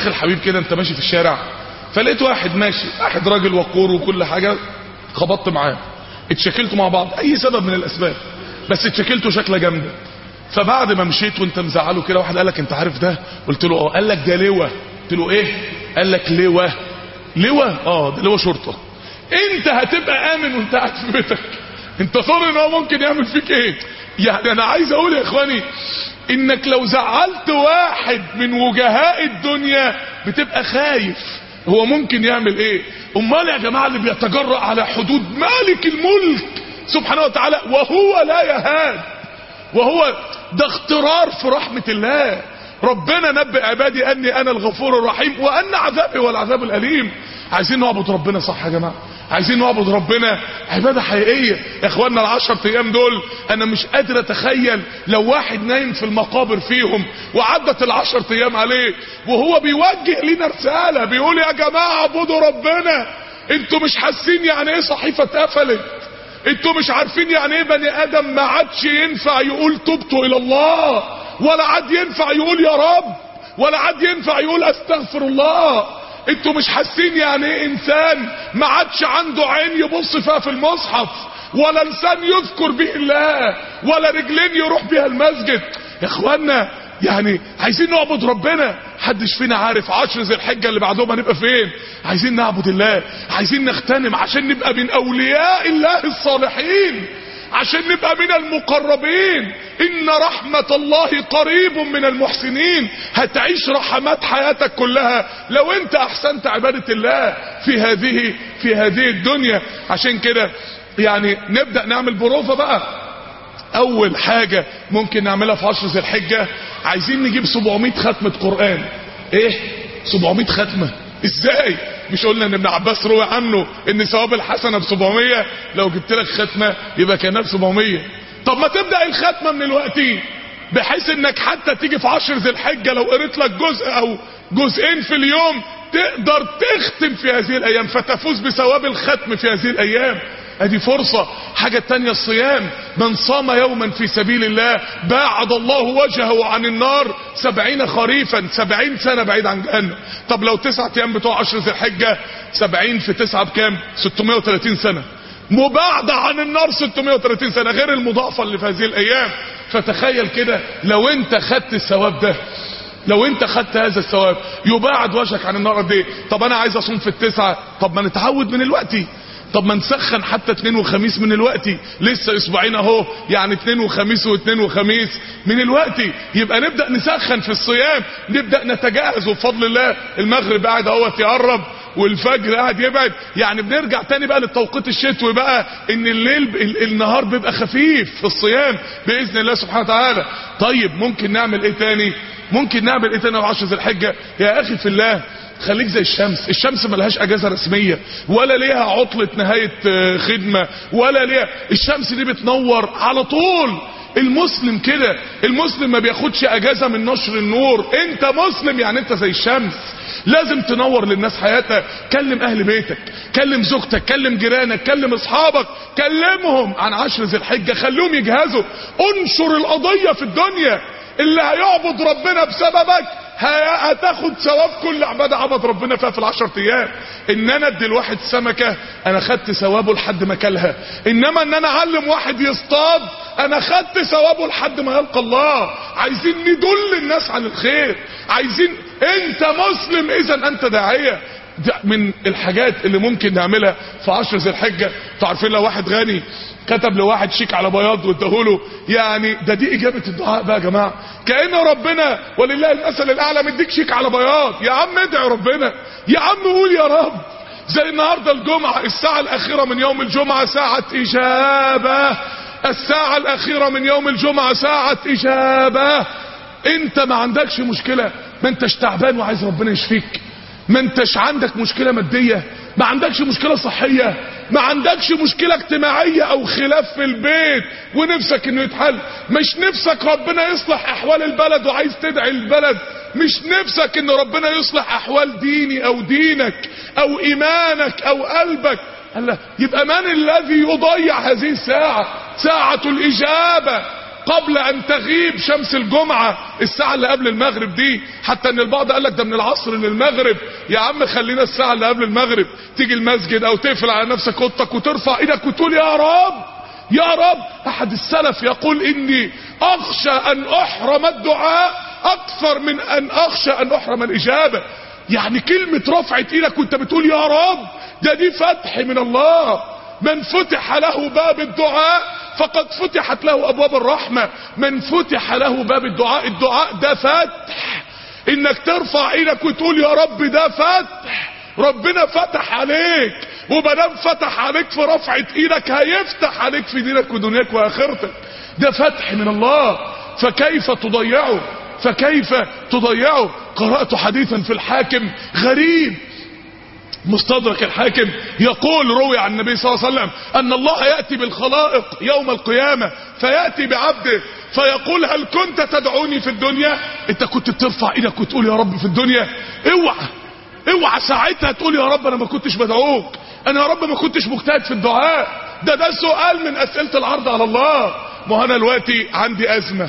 اخي الحبيب كده انت ماشي في الشارع فلقيت واحد ماشي واحد راجل وقور وكل حاجه خبطت معاه اتشكلتوا مع بعض اي سبب من الاسباب بس اتشكلتوا شكله جامده فبعد ما مشيت وانت مزعله كده واحد قال لك انت عارف ده قلت له اه قال لك ده لواء قلت له ايه قال لك لواء لواء اه ده لواء شرطه انت هتبقى امن وانت قاعد في بيتك انت ظن ان هو ممكن يعمل فيك ايه يعني انا عايز اقول يا اخواني انك لو زعلت واحد من وجهاء الدنيا بتبقى خايف هو ممكن يعمل ايه امال يا جماعه اللي بيتجرأ على حدود مالك الملك سبحانه وتعالى وهو لا يهان وهو ده اخترار في رحمة الله ربنا نبئ عبادي اني انا الغفور الرحيم وان عذابي هو العذاب الاليم عايزين نعبد ربنا صح يا جماعه عايزين نعبد ربنا عباده حقيقيه يا اخوانا العشر ايام دول انا مش قادر اتخيل لو واحد نايم في المقابر فيهم وعدت العشر ايام عليه وهو بيوجه لنا رساله بيقول يا جماعه اعبدوا ربنا انتوا مش حاسين يعني ايه صحيفه اتقفلت انتوا مش عارفين يعني ايه بني ادم ما عادش ينفع يقول تبت الى الله ولا عاد ينفع يقول يا رب ولا عاد ينفع يقول استغفر الله انتوا مش حاسين يعني ايه انسان ما عادش عنده عين يبص فيها في المصحف ولا لسان يذكر به الله ولا رجلين يروح بيها المسجد يا اخوانا يعني عايزين نعبد ربنا حدش فينا عارف عشر ذي الحجة اللي بعدهم هنبقى فين عايزين نعبد الله عايزين نغتنم عشان نبقى من اولياء الله الصالحين عشان نبقى من المقربين ان رحمة الله قريب من المحسنين هتعيش رحمات حياتك كلها لو انت احسنت عبادة الله في هذه في هذه الدنيا عشان كده يعني نبدأ نعمل بروفة بقى اول حاجة ممكن نعملها في عشر ذي الحجة عايزين نجيب 700 ختمة قرآن ايه 700 ختمة ازاي مش قلنا ان ابن عباس روى عنه ان ثواب الحسنة ب 700 لو جبت لك ختمة يبقى كانها ب 700 طب ما تبدأ الختمة من الوقت بحيث انك حتى تيجي في عشر ذي الحجة لو قريت لك جزء او جزئين في اليوم تقدر تختم في هذه الايام فتفوز بثواب الختم في هذه الايام ادي فرصة حاجة تانية الصيام من صام يوما في سبيل الله باعد الله وجهه عن النار سبعين خريفا سبعين سنة بعيد عن جهنم طب لو تسعة ايام بتوع عشر ذي الحجة سبعين في تسعة بكام 630 سنة مباعدة عن النار 630 سنة غير المضاعفة اللي في هذه الايام فتخيل كده لو انت خدت الثواب ده لو انت خدت هذا الثواب يباعد وجهك عن النار قد ايه طب انا عايز اصوم في التسعة طب ما نتعود من الوقت طب ما نسخن حتى اثنين وخميس من الوقت لسه اسبوعين اهو يعني اثنين وخميس واثنين وخميس من الوقت يبقى نبدأ نسخن في الصيام نبدأ نتجهز وبفضل الله المغرب قاعد اهوت يقرب والفجر قاعد يبعد يعني بنرجع تاني بقى للتوقيت الشتوي بقى ان الليل ال النهار بيبقى خفيف في الصيام باذن الله سبحانه وتعالى طيب ممكن نعمل ايه تاني ممكن نعمل ايه تاني في عشر ذي الحجه يا اخي في الله خليك زي الشمس الشمس ملهاش اجازة رسمية ولا ليها عطلة نهاية خدمة ولا ليها الشمس دي بتنور على طول المسلم كده المسلم ما بياخدش اجازة من نشر النور انت مسلم يعني انت زي الشمس لازم تنور للناس حياتك كلم اهل بيتك كلم زوجتك كلم جيرانك كلم اصحابك كلمهم عن عشر ذي الحجة خليهم يجهزوا انشر القضية في الدنيا اللي هيعبد ربنا بسببك هتاخد ثواب كل عبادة عبد ربنا فيها في العشر ايام ان انا ادي الواحد سمكة انا خدت ثوابه لحد ما كلها انما ان انا اعلم واحد يصطاد انا خدت ثوابه لحد ما يلقى الله عايزين ندل الناس على الخير عايزين انت مسلم اذا انت داعية من الحاجات اللي ممكن نعملها في عشر ذي الحجة تعرفين لو واحد غني كتب لواحد شيك على بياض واداهوله يعني ده دي اجابة الدعاء بقى يا جماعة كأن ربنا ولله المثل الاعلى مديك شيك على بياض يا عم ادعي ربنا يا عم قول يا رب زي النهاردة الجمعة الساعة الاخيرة من يوم الجمعة ساعة اجابة الساعة الاخيرة من يوم الجمعة ساعة اجابة انت ما عندكش مشكلة ما انتش تعبان وعايز ربنا يشفيك ما انتش عندك مشكلة مادية ما عندكش مشكلة صحية ما عندكش مشكلة اجتماعية او خلاف في البيت ونفسك انه يتحل مش نفسك ربنا يصلح احوال البلد وعايز تدعي البلد مش نفسك ان ربنا يصلح احوال ديني او دينك او ايمانك او قلبك الله يبقى من الذي يضيع هذه الساعة ساعة الاجابة قبل ان تغيب شمس الجمعة الساعة اللي قبل المغرب دي حتى ان البعض قال لك ده من العصر للمغرب يا عم خلينا الساعة اللي قبل المغرب تيجي المسجد او تقفل على نفسك اوضتك وترفع ايدك وتقول يا رب يا رب احد السلف يقول اني اخشى ان احرم الدعاء اكثر من ان اخشى ان احرم الاجابة يعني كلمة رفعت ايدك وانت بتقول يا رب ده دي فتح من الله من فتح له باب الدعاء فقد فتحت له ابواب الرحمة من فتح له باب الدعاء الدعاء ده فتح انك ترفع ايدك وتقول يا رب ده فتح ربنا فتح عليك ومادام فتح عليك في رفعة ايدك هيفتح عليك في دينك ودنياك واخرتك ده فتح من الله فكيف تضيعه فكيف تضيعه قرأت حديثا في الحاكم غريب مستدرك الحاكم يقول روي عن النبي صلى الله عليه وسلم ان الله يأتي بالخلائق يوم القيامة فيأتي بعبده فيقول هل كنت تدعوني في الدنيا انت كنت بترفع ايدك وتقول يا رب في الدنيا اوعى اوعى ساعتها تقول يا رب انا ما كنتش بدعوك انا يا رب ما كنتش مجتهد في الدعاء ده ده سؤال من اسئلة العرض على الله ما انا دلوقتي عندي ازمة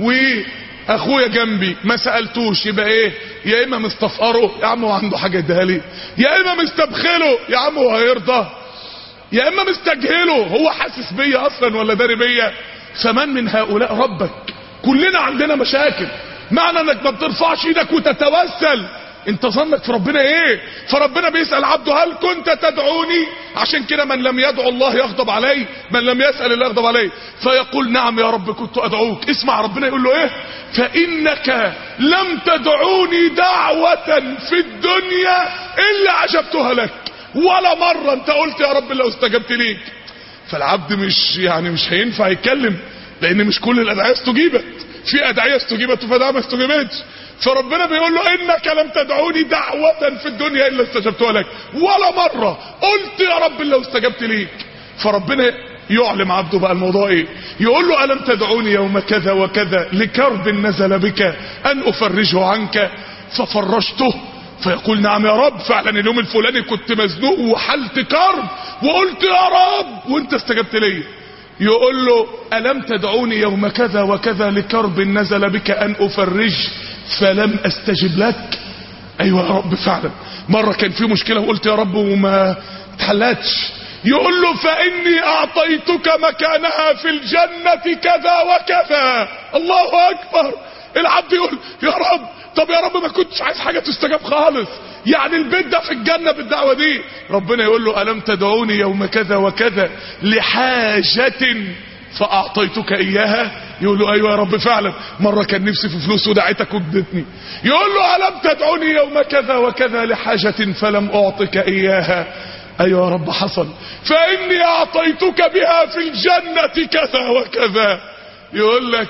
واخويا جنبي ما سألتوش يبقى ايه يا اما مستفقره يا عم هو عنده حاجة يديها لي يا اما مستبخله يا عم هو هيرضى يا اما مستجهله هو حاسس بيا اصلا ولا داري بيا فمن من هؤلاء ربك كلنا عندنا مشاكل معنى انك ما بترفعش ايدك وتتوسل انت ظنك في ربنا ايه فربنا بيسأل عبده هل كنت تدعوني عشان كده من لم يدعو الله يغضب عليه من لم يسأل الله يغضب عليه فيقول نعم يا رب كنت ادعوك اسمع ربنا يقول له ايه فانك لم تدعوني دعوة في الدنيا الا عجبتها لك ولا مرة انت قلت يا رب لو استجبت ليك فالعبد مش يعني مش هينفع يتكلم لان مش كل الادعية استجيبت في ادعية استجيبت وفي ما استجيبتش فربنا بيقول له انك لم تدعوني دعوة في الدنيا الا استجبتها لك ولا مرة قلت يا رب لو استجبت ليك فربنا يعلم عبده بقى الموضوع ايه يقول له الم تدعوني يوم كذا وكذا لكرب نزل بك ان افرجه عنك ففرجته فيقول نعم يا رب فعلا اليوم الفلاني كنت مزنوق وحلت كرب وقلت يا رب وانت استجبت لي يقول له ألم تدعوني يوم كذا وكذا لكرب نزل بك أن أفرج فلم أستجب لك أيوة يا رب فعلا مرة كان في مشكلة وقلت يا رب وما اتحلتش يقول له فإني أعطيتك مكانها في الجنة كذا وكذا الله أكبر العبد يقول يا رب طب يا رب ما كنتش عايز حاجة تستجاب خالص يعني البيت ده في الجنة بالدعوة دي ربنا يقول له ألم تدعوني يوم كذا وكذا لحاجة فأعطيتك إياها يقول له أيوة يا رب فعلا مرة كان نفسي في فلوس ودعيتك وادتني يقول له ألم تدعوني يوم كذا وكذا لحاجة فلم أعطك إياها أيوة يا رب حصل فإني أعطيتك بها في الجنة كذا وكذا يقول لك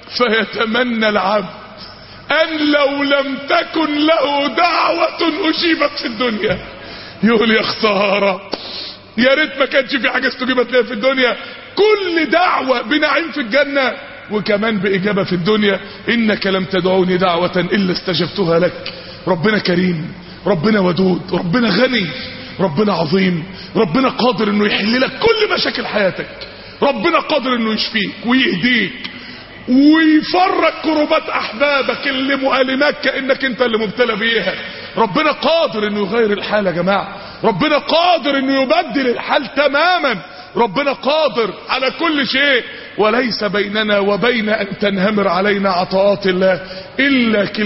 فيتمنى العبد أن لو لم تكن له دعوة أجيبت في الدنيا يقول يا خسارة يا ريت ما كانش في حاجة استجيبت لها في الدنيا كل دعوة بنعيم في الجنة وكمان بإجابة في الدنيا إنك لم تدعوني دعوة إلا استجبتها لك ربنا كريم ربنا ودود ربنا غني ربنا عظيم ربنا قادر انه يحل لك كل مشاكل حياتك ربنا قادر انه يشفيك ويهديك ويفرج كربات احبابك اللي مؤلماك كانك انت اللي مبتلى بيها ربنا قادر انه يغير الحال يا جماعه ربنا قادر انه يبدل الحال تماما ربنا قادر على كل شيء وليس بيننا وبين ان تنهمر علينا عطاءات الله الا